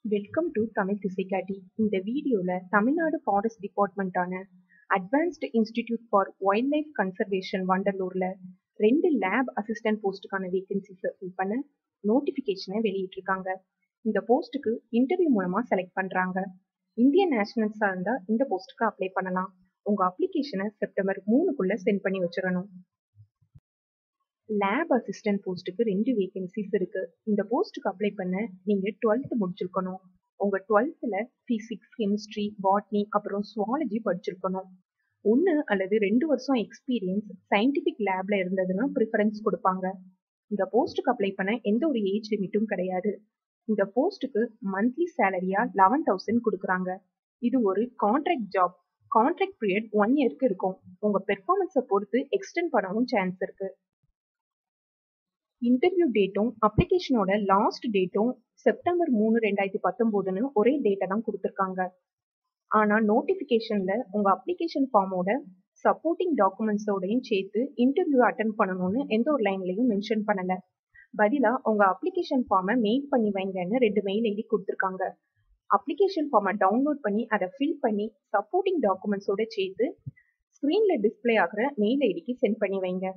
welcome to Tamil திசைக்காட்டி இந்த வீடியோவில் தமிழ்நாடு ஃபாரஸ்ட் டிபார்ட்மெண்ட்டான advanced institute for wildlife conservation வண்டலூரில் ரெண்டு லேப் அசிஸ்டன்ட் போஸ்ட்டுக்கான வேகன்சிஸை ஃபில் பண்ண நோட்டிஃபிகேஷனை வெளியிட்டிருக்காங்க இந்த போஸ்ட்டுக்கு இன்டர்வியூ மூலமாக செலக்ட் பண்ணுறாங்க இந்தியன் நேஷனல்ஸாக இருந்தால் இந்த போஸ்ட்டுக்கு அப்ளை பண்ணலாம் உங்கள் அப்ளிகேஷனை செப்டம்பர் மூணுக்குள்ளே சென்ட் பண்ணி வச்சிடணும் லேப் அசிஸ்டன்ட் போஸ்ட்டுக்கு ரெண்டு வேகன்சிஸ் இருக்கு இந்த போஸ்ட்டுக்கு அப்ளை பண்ண நீங்க டுவெல்த் முடிச்சிருக்கணும் உங்க டுவெல்த்தில் பிசிக்ஸ் கெமிஸ்ட்ரி பாட்னி அப்புறம் சுவாலஜி படிச்சிருக்கணும் ஒன்று அல்லது ரெண்டு வருஷம் எக்ஸ்பீரியன்ஸ் சயின்டிஃபிக் லேப்ல இருந்ததுன்னா ப்ரிஃபரன்ஸ் கொடுப்பாங்க இந்த போஸ்ட்டுக்கு அப்ளை பண்ண எந்த ஒரு ஏஜ் லிமிட்டும் கிடையாது இந்த போஸ்ட்டுக்கு மந்த்லி சேலரியா லெவன் தௌசண்ட் கொடுக்குறாங்க இது ஒரு contract job contract period one இயருக்கு இருக்கும் உங்க பெர்ஃபார்மன்ஸை பொறுத்து எக்ஸ்டெண்ட் பண்ணவும் சான்ஸ் இருக்கு இன்டர்வியூ டேட்டும் அப்ளிகேஷனோட லாஸ்ட் டேட்டும் செப்டம்பர் மூணு ரெண்டாயிரத்தி பத்தொம்போதுன்னு ஒரே டேட்டை தான் கொடுத்துருக்காங்க ஆனால் நோட்டிஃபிகேஷனில் உங்கள் அப்ளிகேஷன் ஃபார்மோட சப்போர்ட்டிங் டாக்குமெண்ட்ஸோடையும் சேர்த்து இன்டர்வியூ அட்டன் பண்ணணும்னு எந்த ஒரு லைன்லையும் மென்ஷன் பண்ணலை பதிலாக உங்கள் அப்ளிகேஷன் ஃபார்மை மெயில் பண்ணி வைங்கன்னு ரெண்டு மெயில் ஐடி கொடுத்துருக்காங்க அப்ளிகேஷன் ஃபார்மை டவுன்லோட் பண்ணி அதை ஃபில் பண்ணி சப்போர்ட்டிங் டாக்குமெண்ட்ஸோட சேர்த்து ஸ்க்ரீனில் டிஸ்பிளே ஆகிற மெயில் ஐடிக்கு சென்ட் பண்ணி வைங்க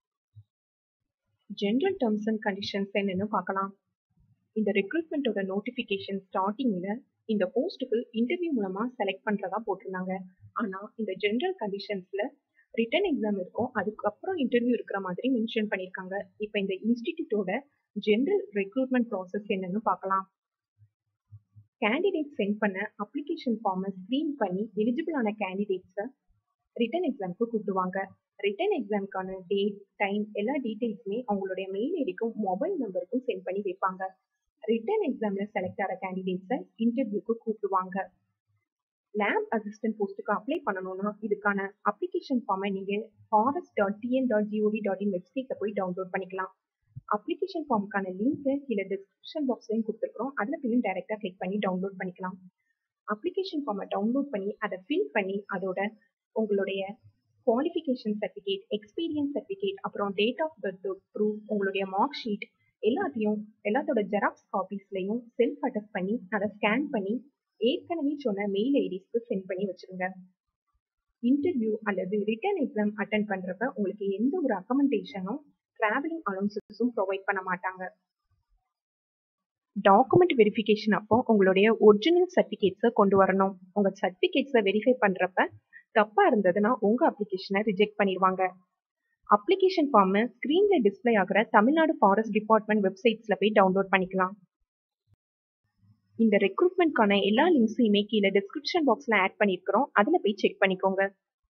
ஜென்ரல் டேர்ம்ஸ் அண்ட் கண்டிஷன்ஸ் என்னன்னு பார்க்கலாம் இந்த ரெக்ரூட்மெண்ட்டோட நோட்டிஃபிகேஷன் ஸ்டார்டிங்கில் இந்த போஸ்ட்டுக்கு இன்டர்வியூ மூலமாக செலக்ட் பண்ணுறதா போட்டிருந்தாங்க ஆனால் இந்த ஜென்ரல் கண்டிஷன்ஸில் ரிட்டன் எக்ஸாம் இருக்கும் அதுக்கப்புறம் இன்டர்வியூ இருக்கிற மாதிரி மென்ஷன் பண்ணியிருக்காங்க இப்போ இந்த இன்ஸ்டிடியூட்டோட ஜென்ரல் ரெக்ரூட்மெண்ட் ப்ராசஸ் என்னன்னு பார்க்கலாம் கேண்டிடேட் சென்ட் பண்ண அப்ளிகேஷன் ஃபார்மை ஸ்க்ரீன் பண்ணி எலிஜிபிளான கேண்டிடேட்ஸை ரிட்டன் எக்ஸாமுக்கு கூப்பிடுவாங்க ரிட்டன் எக்ஸாமுக்கான டேட் டைம் எல்லா டீட்டெயில்ஸுமே அவங்களுடைய மெயில் ஐடிக்கும் மொபைல் நம்பருக்கும் சென்ட் பண்ணி வைப்பாங்க ரிட்டன் எக்ஸாமில் செலக்ட் ஆகிற கேண்டிடேட்ஸை இன்டர்வியூக்கு கூப்பிடுவாங்க லேப் அசிஸ்டன்ட் போஸ்ட்டுக்கு அப்ளை பண்ணணும்னா இதுக்கான அப்ளிகேஷன் ஃபார்மை நீங்கள் forest dot TN dot GOV dot in வெப்சைட்டில் போய் டவுன்லோட் பண்ணிக்கலாம் அப்ளிகேஷன் ஃபார்முக்கான லிங்க்கை கீழே டிஸ்கிரிப்ஷன் பாக்ஸ்லையும் கொடுத்துருக்குறோம் அதில் போய் டைரெக்டாக கிளிக் பண்ணி டவுன்லோட் பண்ணிக்கலாம் அப்ளிகேஷன் ஃபார்மை டவுன்லோட் பண்ணி அதை ஃபில் பண்ணி அதோட உங்களுடைய குவாலிஃபிகேஷன் சர்டிஃபிகேட் எக்ஸ்பீரியன்ஸ் சர்டிஃபிகேட் அப்புறம் டேட் ஆஃப் பர்த் ப்ரூஃப் உங்களுடைய மார்க் ஷீட் எல்லாத்தையும் எல்லாத்தோட ஜெராக்ஸ் காப்பீஸ்லையும் செல்ஃப் அட்டஸ்ட் பண்ணி அதை ஸ்கேன் பண்ணி ஏற்கனவே சொன்ன மெயில் ஐடிஸ்க்கு சென்ட் பண்ணி வச்சிருங்க இன்டர்வியூ அல்லது ரிட்டர்ன் எக்ஸாம் அட்டன் பண்றப்ப உங்களுக்கு எந்த ஒரு அக்கமெண்டேஷனும் டிராவலிங் அலௌன்சஸும் ப்ரொவைட் பண்ண மாட்டாங்க டாக்குமெண்ட் வெரிஃபிகேஷன் அப்போ உங்களுடைய ஒரிஜினல் சர்டிஃபிகேட்ஸை கொண்டு வரணும் உங்கள் சர்டிஃபிகேட்ஸை வெரிஃபை பண்ணுறப்ப தப்பாக இருந்ததுன்னா உங்கள் அப்ளிகேஷனை ரிஜெக்ட் பண்ணிடுவாங்க அப்ளிகேஷன் ஃபார்மை ஸ்க்ரீனில் டிஸ்பிளே ஆகிற தமிழ்நாடு ஃபாரஸ்ட் டிபார்ட்மெண்ட் வெப்சைட்ஸில் போய் டவுன்லோட் பண்ணிக்கலாம் இந்த ரெக்ரூட்மெண்ட்கான எல்லா லிங்க்ஸையுமே கீழே டிஸ்கிரிப்ஷன் பாக்ஸில் ஆட் பண்ணியிருக்கிறோம் அதில் போய் செக் பண்ணிக்கோங்க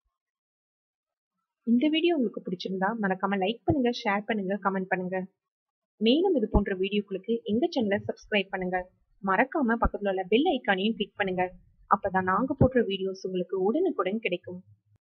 இந்த வீடியோ உங்களுக்கு பிடிச்சிருந்தா மறக்காம லைக் பண்ணுங்க ஷேர் பண்ணுங்க கமெண்ட் பண்ணுங்க மேலும் இது போன்ற வீடியோக்களுக்கு எங்க சேனலை சப்ஸ்கிரைப் பண்ணுங்க மறக்காம பக்கத்துல உள்ள பெல் ஐக்கானையும் கிளிக் பண்ணுங்க அப்பதான் நாங்க போடுற வீடியோஸ் உங்களுக்கு உடனுக்குடன் கிடைக்கும்